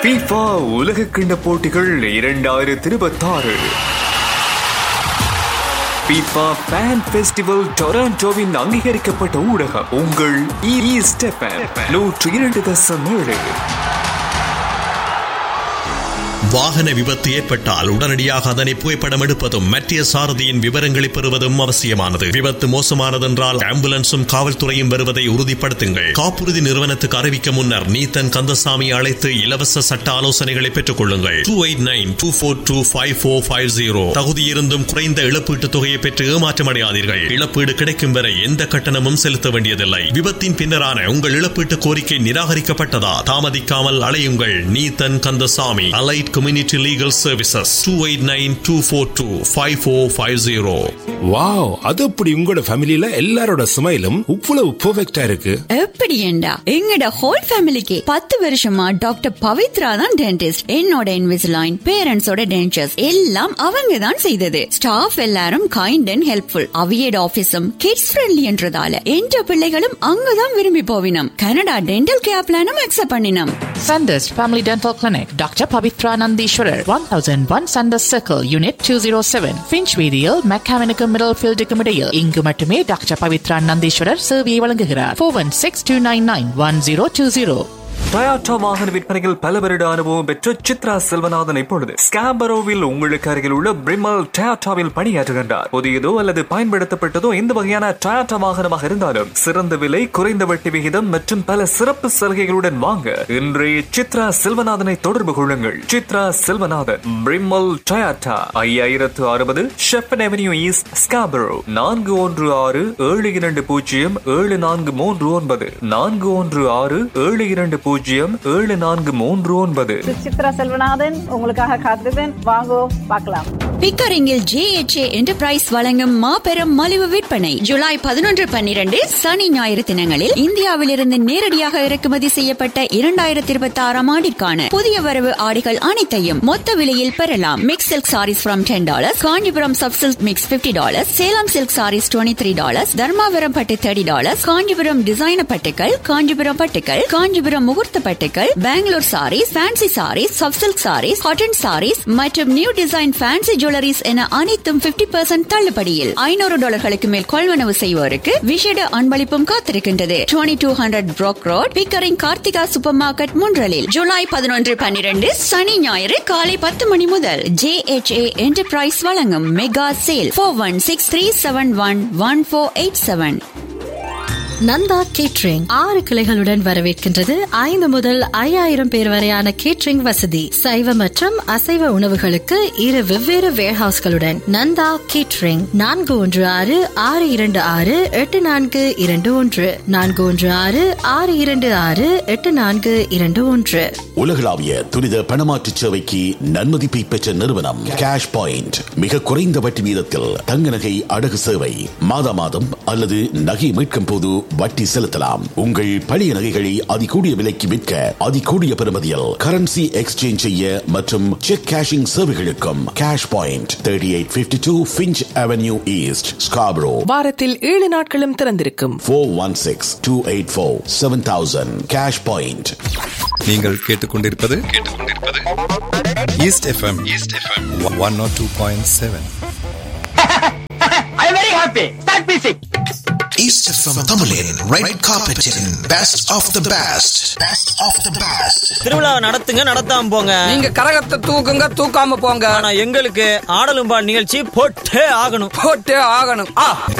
FIFA உலக கிண்ட போட்டிகள் இரண்டாயிரத்தி இருபத்தாறு FIFA Fan Festival டொராண்டோவின் அங்கீகரிக்கப்பட்ட ஊடகம் உங்கள் ஈஸ்ட் நூற்று இரண்டு தசம் ஏழு வாகன விபத்து ஏற்பட்டால் உடனடியாக அதனை புகைப்படம் எடுப்பதும் மத்திய சாரதியின் விவரங்களை பெறுவதும் அவசியமானது விபத்து மோசமானதென்றால் ஆம்புலன்ஸும் காவல்துறையும் வருவதை உறுதிப்படுத்துங்கள் காப்புறுதி நிறுவனத்துக்கு அறிவிக்க முன்னர் நீத்தன் கந்தசாமி அழைத்து இலவச சட்ட ஆலோசனைகளை பெற்றுக் கொள்ளுங்கள் two eight nine two four two five four five zero தகுதியிருந்தும் குறைந்த இழப்பீட்டுத் தொகையை பெற்று ஏமாற்றமடையாதீர்கள் இழப்பீடு கிடைக்கும் வரை எந்த கட்டணமும் செலுத்த வேண்டியதில்லை விபத்தின் பின்னரான உங்கள் இழப்பீட்டு கோரிக்கை நிராகரிக்கப்பட்டதா தாமதிக்காமல் அலையுங்கள் Neethan Kandasamy allied community legal services two eight nine two four two five four five zero wow அது அப்படி உங்களோட ஃபேமிலில எல்லாரோட ஸ்மைலும் இவ்வளவு பெர்ஃபெக்ட்டா இருக்கு எப்படி ஏண்டா எங்கட ஹோல் ஃபேமிலிக்கு பத்து வருஷமா டாக்டர் பவித்ரா தான் டென்டிஸ்ட் என்னோட இன்விசிலைன் பேரண்ட்ஸோட டென்டர்ஸ் எல்லாம் அவங்க தான் செய்தது ஸ்டாஃப் எல்லாரும் கைண்ட் அண்ட் ஹெல்ப்ஃபுல் அவியட் ஆபீஸும் கிட்ஸ் ஃப்ரெண்ட்லி என்றதால என்ற பிள்ளைகளும் அங்கதான் விரும்பி போவினம் கனடா டென்டல் கேர் பிளானும் அக்செப்ட் பண்ணினோம் Sanders Family Dental Clinic, Dr. Pavitra Nandishwarar, 1001 Sanders Circle, Unit 207, Finchweedial, Mechanical Middlefield Decumidale. இங்கு மட்டுமே டாக்டர் பவித்ரா நந்தீஸ்வரர் சேவையை வழங்குகிறார் four one six two nine nine one zero two zero Toyota வாகன விற்பனையில் பல வருட அனுபவம் பெற்ற சித்ரா செல்வநாதன் இப்பொழுது ஸ்காம்பரோவில் உங்களுக்கு அருகில் உள்ள பிரிமல் டொயோட்டாவில் பணியாற்றுகின்றார் புதியதோ அல்லது பயன்படுத்தப்பட்டதோ எந்த வகையான டொயோட்டா வாகனமாக இருந்தாலும் சிறந்த விலை குறைந்த வட்டி விகிதம் மற்றும் பல சிறப்பு சலுகைகளுடன் வாங்க இன்றைய சித்ரா செல்வநாதனை தொடர்பு கொள்ளுங்கள் சித்ரா செல்வநாதன் பிரிமல் டொயோட்டா ஐயாயிரத்து அறுபது ஷெப்பன் அவென்யூ ஈஸ்ட் ஸ்காபரோ நான்கு ஒன்று ஆறு ஏழு இரண்டு பூஜ்ஜியம் ஏழு நான்கு மூன்று ஒன்பது நான்கு ஒன்று ஆறு ஏழு இரண்டு பூஜ்ஜியம் ஏழு நான்கு மூன்று ஒன்பது சித்ரா செல்வநாதன் உங்களுக்காக காத்திருப்பேன் வாங்கோ பார்க்கலாம் பிக்கரிங்கில் ஜேஎச்ஏ என்டர்பிரைஸ் வழங்கும் மாபெரும் மலிவு விற்பனை ஜூலை பதினொன்று பன்னிரண்டு சனி ஞாயிறு தினங்களில் இந்தியாவிலிருந்து நேரடியாக இறக்குமதி செய்யப்பட்ட இரண்டாயிரத்தி இருபத்தி ஆறாம் ஆண்டிற்கான புதிய வரவு ஆடைகள் அனைத்தையும் மொத்த விலையில் பெறலாம் mix silk sarees from ten dollars Kanchipuram soft silk mix fifty dollars Salem silk sarees twenty three dollars Dharmapuram பட்டு தேர்ட்டி டாலர்ஸ் காஞ்சிபுரம் டிசைனர் பட்டுக்கள் காஞ்சிபுரம் பட்டுக்கள் காஞ்சிபுரம் முகூர்த்த பட்டுக்கள் Bangalore sarees fancy sarees soft silk sarees cotton sarees மற்றும் நியூ டிசைன் ஃபேன்சி ஜுவல்லரிஸ் என அனைத்தும் 50% percent தள்ளுபடியில் ஐநூறு டாலர்களுக்கு மேல் கொள்வனவு செய்வோருக்கு விசேட அன்பளிப்பும் காத்திருக்கின்றது twenty two hundred Brock road Pickering Karthika supermarket முன்றலில் ஜூலை பதினொன்று பன்னிரண்டு சனி ஞாயிறு காலை பத்து மணி முதல் ஜே எச் ஏ என்டர்பிரைஸ் வழங்கும் mega sale four one six three seven one one four eight seven Nanda catering ஆறு கிளைகளுடன் வரவேற்கின்றது ஐந்து முதல் ஐயாயிரம் பேர் வரையான கேட்ரிங் வசதி சைவ மற்றும் அசைவ உணவுகளுக்கு இரு வெவ்வேறு வேர்ஹவுஸ்களுடன் நந்தா கேட்ரிங் நான்கு ஒன்று ஆறு ஆறு இரண்டு ஆறு எட்டு நான்கு இரண்டு ஒன்று நான்கு ஒன்று ஆறு ஆறு இரண்டு ஆறு எட்டு நான்கு இரண்டு ஒன்று உலகளாவிய துரித பணமாற்று சேவைக்கு நன்மதிப்பை பெற்ற நிறுவனம் கேஷ் பாயிண்ட் மிக குறைந்த வட்டி வீதத்தில் தங்க நகை அடகு சேவை மாதா மாதம் அல்லது நகை மீட்கும் போது வட்டி செலுத்தலாம் உங்கள் பழைய நகைகளை அதிகூடிய விலைக்கு விற்க அதிகூடிய பெறுமதியில் கரன்சி எக்ஸ்சேஞ்ச் செய்ய மற்றும் செக் கேஷிங் சேவைகளுக்கும் cash point thirty eight fifty two Finch avenue east Scarborough வாரத்தில் ஏழு நாட்களும் திறந்திருக்கும் four one six two eight four seven thousand cash point நீங்கள் கேட்டுக்கொண்டிருப்பது east FM east FM one naught two point seven East FM தமிழின் red carpetin best of the best best of the best திருவிழா நடத்துங்க நடத்தாம போங்க நீங்க கரகத்தை தூக்குங்க தூக்காம போங்க ஆனா எங்களுக்கு ஆடலும் பாடல் நிகழ்ச்சி போட்டே ஆகணும் போட்டே ஆகணும் ஆ